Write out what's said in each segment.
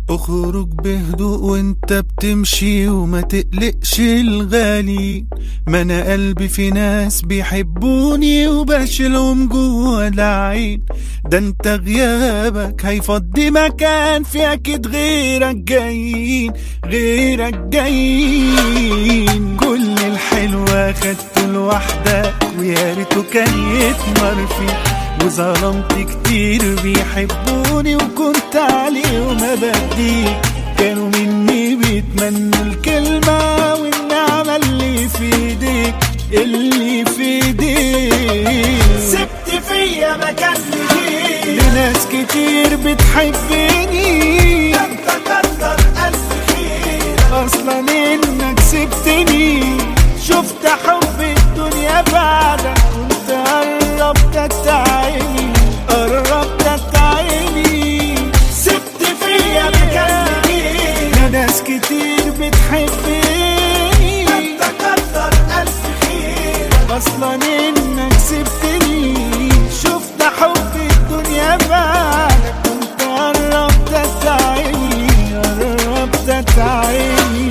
اخرج بهدوء وانت بتمشي وما تقلقش الغالي ما انا قلبي في ناس بيحبوني وبشيلهم جوا العين ده انت غيابك هيفضي مكان في اكيد غيرك جايين غيرك جايين كل الحلوة خدته لوحدك ويا ريته كان يتمر فيك وظلمت كتير بيحبوني وكنت عليهم ابديك كانوا مني بيتمنوا الكلمة والنعمة اللي في ايديك اللي في ايديك سبت فيا مكان ليك لناس كتير بتحبني ده انت كتر الف خير اصلا انك سبتني شفت حب الدنيا بعدك كنت قربت تعيني قربت تعيني سبت فيا مكان ليك ناس كتير بتحبني ده انت كتر الف خير اصلا انك سبتني شفت حب الدنيا بعدك كنت قربت تعيني قربت تعيني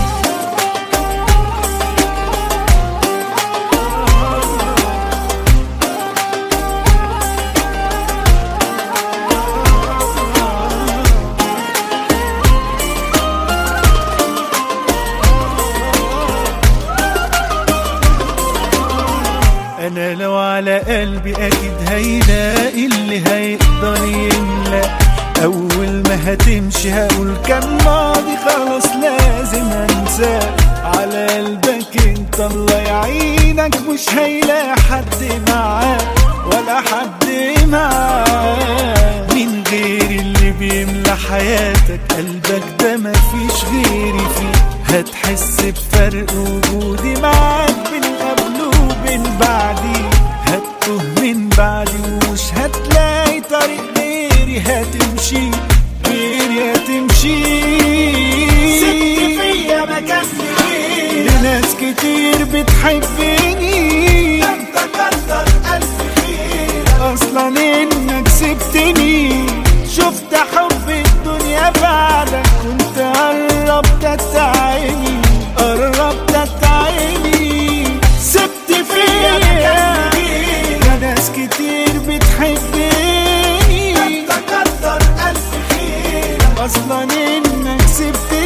انا لو على قلبي اكيد هيلاقي اللي هيقدر يملى اول ما هتمشي هقول كان ماضي خلاص لازم انساه على قلبك انت الله يعينك مش هيلاقي حد معاه ولا حد معاه من غير اللي بيملى حياتك قلبك ده مفيش غيري فيه هتحس بفرق وجودي معاك بين قبل وبين بعدي هتوه من بعدي ومش هتلاقي طريق غيري هتمشي غيري هتمشي سبت فيا مكان ليك لناس كتير بتحبني ده انت كتر الف خير اصلا انك سبتني شفت حب الدنيا بعدك كنت قربت تعيني قربت تعيني سبت فيا مكان ليك ناس كتير بتحبني ده انت كتر الف خير اصلا انك سبتني